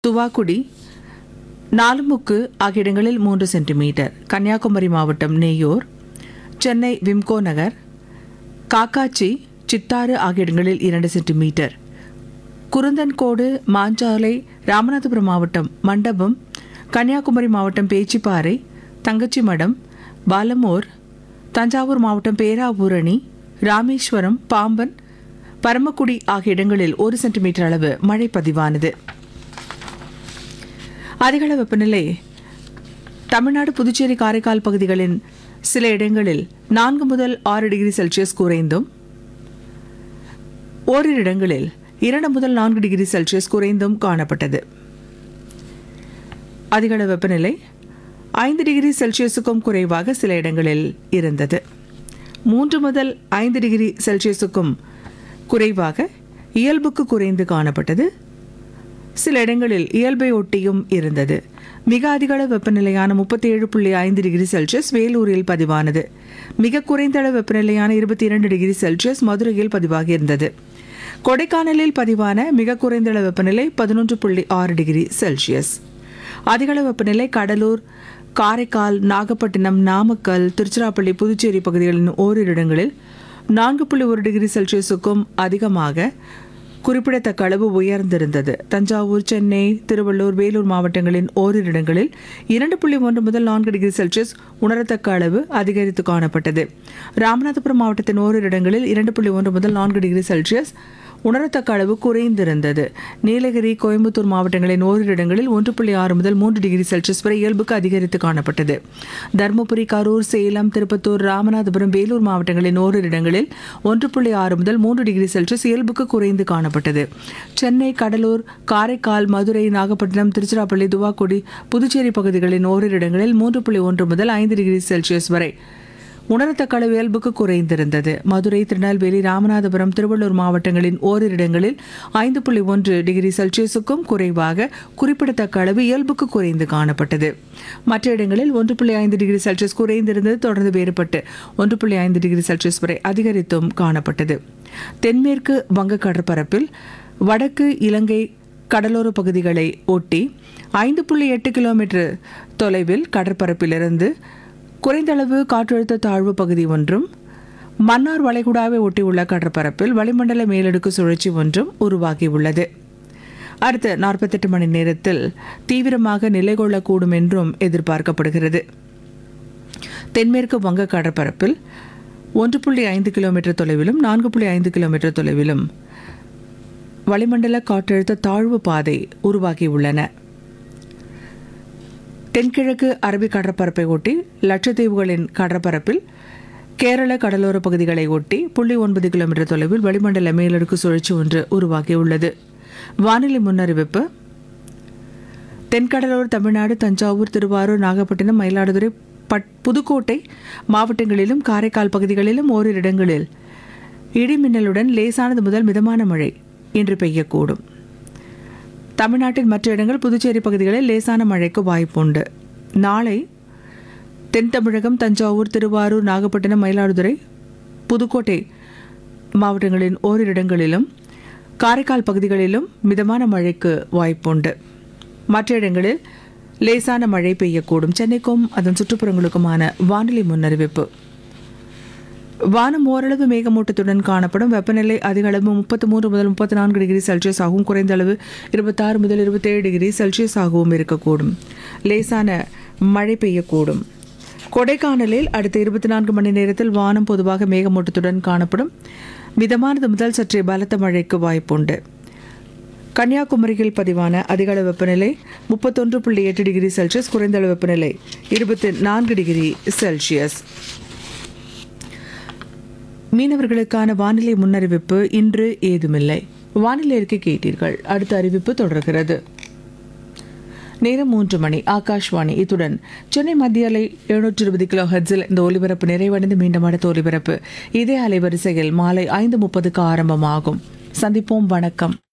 துவாக்குடி நாலுமுக்கு ஆகிய இடங்களில் மூன்று சென்டிமீட்டர் கன்னியாகுமரி மாவட்டம் நெய்யூர் சென்னை விம்கோ நகர் காக்காச்சி சித்தாறு ஆகிய இடங்களில் இரண்டு சென்டிமீட்டர் குருந்தன்கோடு மாஞ்சாலை ராமநாதபுரம் மாவட்டம் மண்டபம் கன்னியாகுமரி மாவட்டம் பேச்சிப்பாறை தங்கச்சி மடம் பாலமூர் தஞ்சாவூர் மாவட்டம் பேராவூரணி ராமேஸ்வரம் பாம்பன் பரமக்குடி ஆகிய இடங்களில் ஒரு சென்டிமீட்டர் அளவு மழை பதிவானது அதிகள வெப்பநிலை தமிழ்நாடு புதுச்சேரி காரைக்கால் பகுதிகளின் சில இடங்களில் நான்கு முதல் ஆறு டிகிரி செல்சியஸ் குறைந்தும் ஓரிரு இடங்களில் இரண்டு முதல் நான்கு டிகிரி செல்சியஸ் குறைந்தும் காணப்பட்டது அதிகள வெப்பநிலை ஐந்து டிகிரி செல்சியஸுக்கும் குறைவாக சில இடங்களில் இருந்தது மூன்று முதல் ஐந்து டிகிரி செல்சியஸுக்கும் குறைவாக இயல்புக்கு குறைந்து காணப்பட்டது சில இடங்களில் இயல்பை ஒட்டியும் இருந்தது மிக அதிகள வெப்பநிலையான முப்பத்தி ஏழு புள்ளி ஐந்து டிகிரி செல்சியஸ் வேலூரில் பதிவானது மிக குறைந்த அளவு வெப்பநிலையான இருபத்தி இரண்டு டிகிரி செல்சியஸ் மதுரையில் பதிவாகியிருந்தது கொடைக்கானலில் பதிவான மிக குறைந்த அளவு வெப்பநிலை பதினொன்று புள்ளி ஆறு டிகிரி செல்சியஸ் அதிகள வெப்பநிலை கடலூர் காரைக்கால் நாகப்பட்டினம் நாமக்கல் திருச்சிராப்பள்ளி புதுச்சேரி பகுதிகளின் ஓரிரு இடங்களில் நான்கு புள்ளி ஒரு டிகிரி செல்சியஸுக்கும் அதிகமாக குறிப்பிடத்தக்க அளவு உயர்ந்திருந்தது தஞ்சாவூர் சென்னை திருவள்ளூர் வேலூர் மாவட்டங்களின் ஓரிரு இடங்களில் இரண்டு புள்ளி ஒன்று முதல் நான்கு டிகிரி செல்சியஸ் உணரத்தக்க அளவு அதிகரித்து காணப்பட்டது ராமநாதபுரம் மாவட்டத்தின் ஓரிரு இடங்களில் இரண்டு புள்ளி ஒன்று முதல் நான்கு டிகிரி செல்சியஸ் உணரத்தக்க அளவு குறைந்திருந்தது நீலகிரி கோயம்புத்தூர் மாவட்டங்களின் ஓரிரு இடங்களில் ஒன்று புள்ளி ஆறு முதல் மூன்று டிகிரி செல்சியஸ் வரை இயல்புக்கு அதிகரித்து காணப்பட்டது தருமபுரி கரூர் சேலம் திருப்பத்தூர் ராமநாதபுரம் வேலூர் மாவட்டங்களின் ஓரிரு இடங்களில் ஒன்று புள்ளி ஆறு முதல் மூன்று டிகிரி செல்சியஸ் இயல்புக்கு குறைந்து காணப்பட்டது சென்னை கடலூர் காரைக்கால் மதுரை நாகப்பட்டினம் திருச்சிராப்பள்ளி துவாக்குடி புதுச்சேரி பகுதிகளின் ஓரிரு இடங்களில் மூன்று புள்ளி ஒன்று முதல் ஐந்து டிகிரி செல்சியஸ் வரை உணரத்தக்க அளவு இயல்புக்கு குறைந்திருந்தது மதுரை திருநெல்வேலி ராமநாதபுரம் திருவள்ளூர் மாவட்டங்களின் ஓரிரு இடங்களில் ஐந்து புள்ளி ஒன்று டிகிரி செல்சியஸுக்கும் குறைவாக குறிப்பிடத்தக்க அளவு இயல்புக்கு குறைந்து காணப்பட்டது மற்ற இடங்களில் ஒன்று புள்ளி ஐந்து டிகிரி செல்சியஸ் குறைந்திருந்தது தொடர்ந்து வேறுபட்டு ஒன்று புள்ளி ஐந்து டிகிரி செல்சியஸ் வரை அதிகரித்தும் காணப்பட்டது தென்மேற்கு வங்க கடற்பரப்பில் வடக்கு இலங்கை கடலோர பகுதிகளை ஒட்டி ஐந்து புள்ளி எட்டு கிலோமீட்டர் தொலைவில் கடற்பரப்பிலிருந்து குறைந்தளவு காற்றழுத்த தாழ்வு பகுதி ஒன்றும் மன்னார் வளைகுடாவை ஒட்டியுள்ள கடற்பரப்பில் வளிமண்டல மேலடுக்கு சுழற்சி ஒன்றும் உருவாகியுள்ளது அடுத்த நாற்பத்தெட்டு மணி நேரத்தில் தீவிரமாக நிலை கொள்ளக்கூடும் என்றும் எதிர்பார்க்கப்படுகிறது தென்மேற்கு வங்க கடற்பரப்பில் ஒன்று புள்ளி ஐந்து கிலோமீட்டர் தொலைவிலும் நான்கு புள்ளி ஐந்து கிலோமீட்டர் தொலைவிலும் வளிமண்டல காற்றழுத்த தாழ்வு பாதை உருவாகியுள்ளன தென்கிழக்கு அரபிக் கடற்பரப்பை ஒட்டி லட்சத்தீவுகளின் கடற்பரப்பில் கேரள கடலோர பகுதிகளை ஒட்டி புள்ளி ஒன்பது கிலோமீட்டர் தொலைவில் வளிமண்டல மேலடுக்கு சுழற்சி ஒன்று உருவாகியுள்ளது வானிலை முன்னறிவிப்பு தென்கடலோர தமிழ்நாடு தஞ்சாவூர் திருவாரூர் நாகப்பட்டினம் மயிலாடுதுறை பட் புதுக்கோட்டை மாவட்டங்களிலும் காரைக்கால் பகுதிகளிலும் ஓரிரு இடங்களில் இடிமின்னலுடன் லேசானது முதல் மிதமான மழை இன்று பெய்யக்கூடும் தமிழ்நாட்டின் மற்ற இடங்கள் புதுச்சேரி பகுதிகளில் லேசான மழைக்கு வாய்ப்புண்டு நாளை தென் தமிழகம் தஞ்சாவூர் திருவாரூர் நாகப்பட்டினம் மயிலாடுதுறை புதுக்கோட்டை மாவட்டங்களின் ஓரிரு இடங்களிலும் காரைக்கால் பகுதிகளிலும் மிதமான மழைக்கு வாய்ப்புண்டு மற்ற இடங்களில் லேசான மழை பெய்யக்கூடும் சென்னைக்கும் அதன் சுற்றுப்புறங்களுக்குமான வானிலை முன்னறிவிப்பு வானம் ஓரளவு மேகமூட்டத்துடன் காணப்படும் வெப்பநிலை அதிக அளவு முப்பத்தி மூன்று முதல் முப்பத்தி நான்கு டிகிரி செல்சியஸ் ஆகவும் குறைந்த அளவு இருபத்தாறு முதல் இருபத்தேழு டிகிரி செல்சியஸ் ஆகவும் இருக்கக்கூடும் லேசான மழை பெய்யக்கூடும் கொடைக்கானலில் அடுத்த இருபத்தி நான்கு மணி நேரத்தில் வானம் பொதுவாக மேகமூட்டத்துடன் காணப்படும் மிதமானது முதல் சற்றே பலத்த மழைக்கு வாய்ப்புண்டு கன்னியாகுமரியில் பதிவான அதிகளவு வெப்பநிலை முப்பத்தொன்று புள்ளி எட்டு டிகிரி செல்சியஸ் குறைந்த அளவு வெப்பநிலை இருபத்தி நான்கு டிகிரி செல்சியஸ் மீனவர்களுக்கான வானிலை முன்னறிவிப்பு இன்று ஏதுமில்லை வானிலை அறிக்கை கேட்டீர்கள் அடுத்த அறிவிப்பு தொடர்கிறது நேரம் மூன்று மணி ஆகாஷ்வாணி இத்துடன் சென்னை மத்திய அலை எழுநூற்றி இருபது கிலோ ஹெட்ஸில் இந்த ஒலிபரப்பு நிறைவடைந்து மீண்டும் அடுத்த ஒலிபரப்பு இதே அலைவரிசையில் மாலை ஐந்து முப்பதுக்கு ஆரம்பமாகும் சந்திப்போம் வணக்கம்